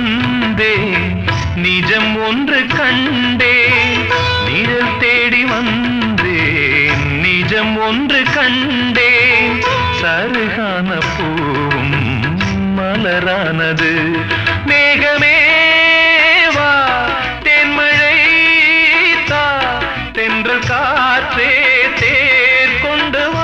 வந்தேன் நிஜம் ஒன்று கண்டேன் நிழல் தேடி வந்தேன் நிஜம் ஒன்று கண்டேன் சருகான பூவும் மலரானது மேகமே வா தென்மழை தா தென்றல் காற்றே தேர் கொண்டு வா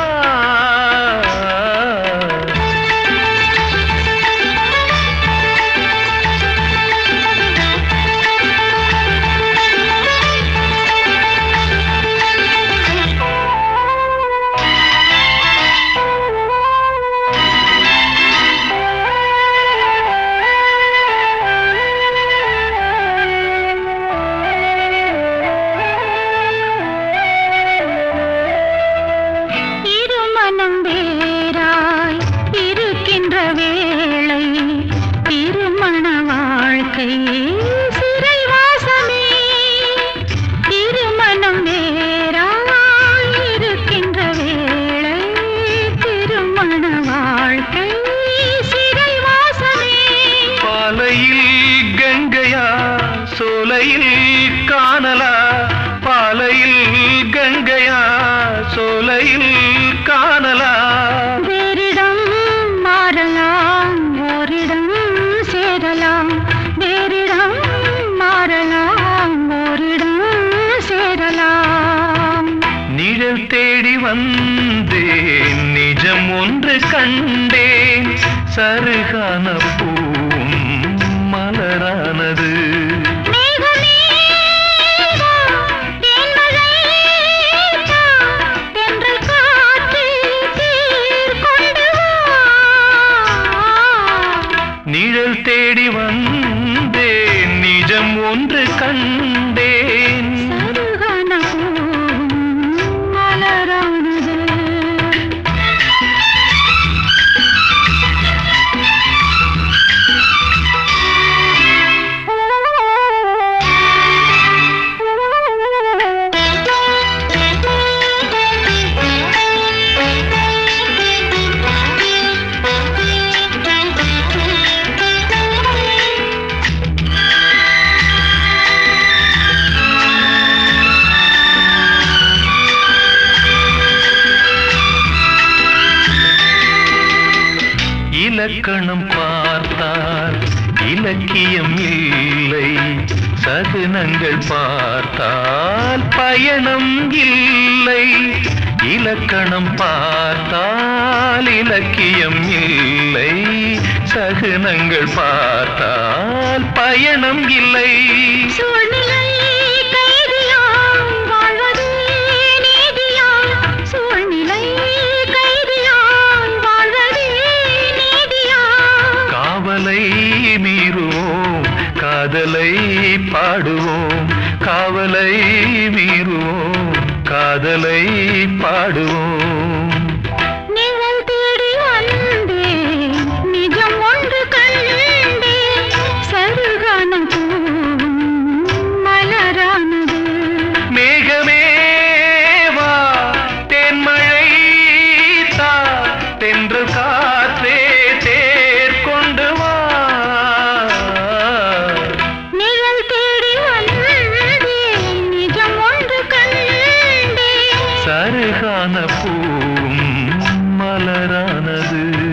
இருமனம் வேறாய் இருக்கின்ற வேளை திருமண வாழ்க்கை சிறைவாசமே இருமனம் வேறாய் இருக்கின்ற வேளை திருமண வாழ்க்கை சிறைவாசமே பாலையில் கங்கையா சோலையில் காணலா பாலையில் கங்கையா சோலையில் காணலா வேறிடம் மாறலாம் ஓரிடம் சேரலாம் வேறிடம் மாறலாம் ஓரிடம் சேரலாம் நிழல் தேடி வந்தேன் நிஜம் ஒன்று கண்டேன் சருகான பூவும் மலரானது மேகமே வா, தேன்மழை தா, தென்றல் காற்று தேர் கொண்டு வா. நிழல் தேடி வந்தேன் நிஜம் ஒன்று கண்டேன் சருகான பூவும் மலரானது இலக்கணம் பார்த்தால் இலக்கியம் இல்லை சகுனங்கள் பார்த்தால் பயணம் இல்லை இலக்கணம் பார்த்தால் இலக்கியம் இல்லை சகுனங்கள் பார்த்தால் பயணம் இல்லை சூழ்நிலை கைதியாய் வாழ்வதே நீதியாய். சூழ்நிலை கைதியாய் வாழ்வதே நீதியாய். காவலை மீறுவோம் காதலை பாடுவோம் காவலை மீறுவோம் காதலை பாடுவோம் நிழல் தேடி வந்தேன், நிஜம் ஒன்று கண்டேன். சருகான பூவும் மலரானது மேகமே வா தென்மழை தா தென்றல் காற்றே தேர் கொண்டு வா நிழல் தேடி வந்தேன், நிஜம் ஒன்று கண்டேன். சருகான பூவும் மலரானது